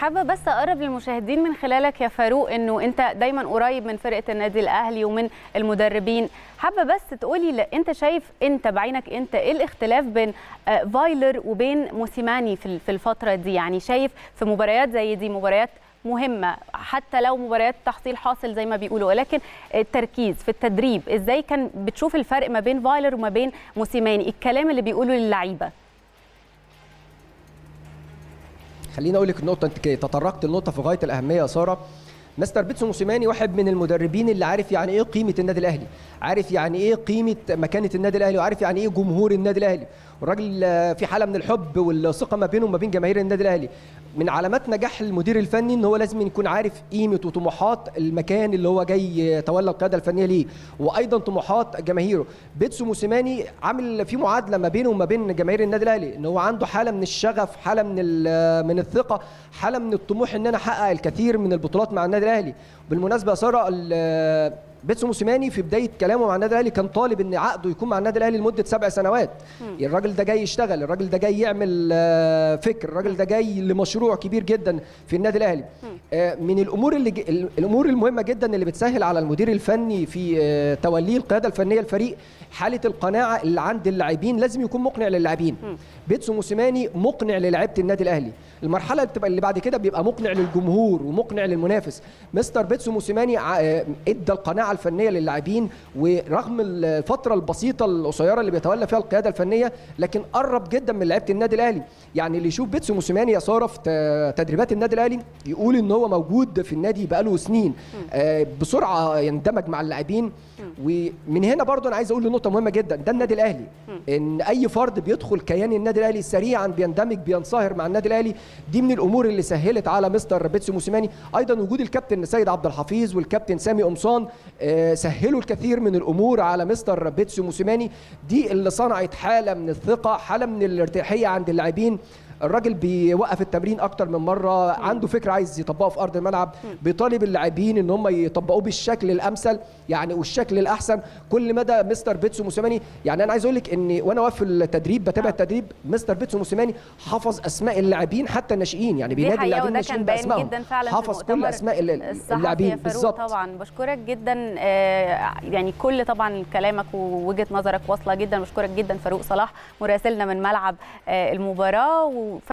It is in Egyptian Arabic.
حابه بس اقرب للمشاهدين من خلالك يا فاروق انه انت دايما قريب من فرقه النادي الاهلي ومن المدربين حابه بس تقولي ل- انت شايف انت بعينك انت ايه الاختلاف بين آه، فايلر وبين موسيماني في ال- في الفتره دي يعني شايف في مباريات زي دي مباريات مهمه حتى لو مباريات تحصيل حاصل زي ما بيقولوا ولكن التركيز في التدريب ازاي كان بتشوف الفرق ما بين فايلر وما بين موسيماني الكلام اللي بيقوله للعيبه خليني اقول لك النقطه انت كده تطرقت لنقطه في غايه الاهميه يا ساره مستر بيتسو موسيماني واحد من المدربين اللي عارف يعني ايه قيمه النادي الاهلي عارف يعني ايه قيمه مكانه النادي الاهلي وعارف يعني ايه جمهور النادي الاهلي والراجل آه، في حاله من الحب والثقه ما بينه وما بين جماهير النادي الاهلي من علامات نجاح المدير الفني ان هو لازم يكون عارف قيمه وطموحات المكان اللي هو جاي يتولى القياده الفنيه ليه وايضا طموحات جماهيره بيتسو موسيماني عامل في معادله ما بينه وما بين جماهير النادي الاهلي ان هو عنده حاله من الشغف حاله من ال- من الثقه حاله من الطموح ان انا احقق الكثير من البطولات مع النادي الاهلي بالمناسبه يا ساره ال- بيتسو موسيماني في بدايه كلامه مع النادي الاهلي كان طالب ان عقده يكون مع النادي الاهلي لمده سبع سنوات الراجل ده جاي يشتغل الراجل ده جاي يعمل آه، فكر الراجل ده جاي لمشروع كبير جدا في النادي الاهلي آه، من الامور اللي ج- الامور المهمه جدا اللي بتسهل على المدير الفني في آه، توليه القياده الفنيه للفريق حاله القناعه اللي عند اللاعبين لازم يكون مقنع للاعبين بيتسو موسيماني مقنع للاعيبه النادي الاهلي المرحله اللي بتبقى اللي بعد كده بيبقى مقنع للجمهور ومقنع للمنافس مستر بيتسو موسيماني ع- آه، ادى القناعه الفنيه للاعبين ورغم الفتره البسيطه القصيره اللي بيتولى فيها القياده الفنيه لكن قرب جدا من لعيبه النادي الاهلي يعني اللي يشوف بيتسو موسيماني يا ساره في ت- تدريبات النادي الاهلي يقول ان هو موجود في النادي بقاله سنين آه، بسرعه يندمج مع اللاعبين ومن هنا برضو انا عايز اقول نقطه مهمه جدا ده النادي الاهلي ان اي فرد بيدخل كيان النادي الاهلي سريعا بيندمج بينصهر مع النادي الاهلي دي من الامور اللي سهلت على مستر بيتسو موسيماني ايضا وجود الكابتن سيد عبد الحفيظ والكابتن سامي قمصان آه، سهلوا الكثير من الامور على مستر بيتسو موسيماني دي اللي صنعت حاله من الثقه حاله من الارتياحيه عند اللاعبين الراجل بيوقف التمرين اكتر من مره عنده فكره عايز يطبقها في ارض الملعب بيطالب اللاعبين ان هم يطبقوه بالشكل الامثل يعني والشكل الاحسن كل مدى مستر بيتسو موسيماني يعني انا عايز اقول لك ان وانا واقف في التدريب بتابع التدريب مستر بيتسو موسيماني حفظ اسماء اللاعبين حتى الناشئين يعني دي بينادي حقيقه اللاعبين وده الناشئين كان باين باسمائهم جدا فعلا في حفظ كل المؤتمر اسماء ال- الصحفي يا اللاعبين فاروق بالظبط طبعا بشكرك جدا آه، يعني كل طبعا كلامك ووجهه نظرك واصله جدا بشكرك جدا فاروق صلاح مراسلنا من ملعب آه، المباراه و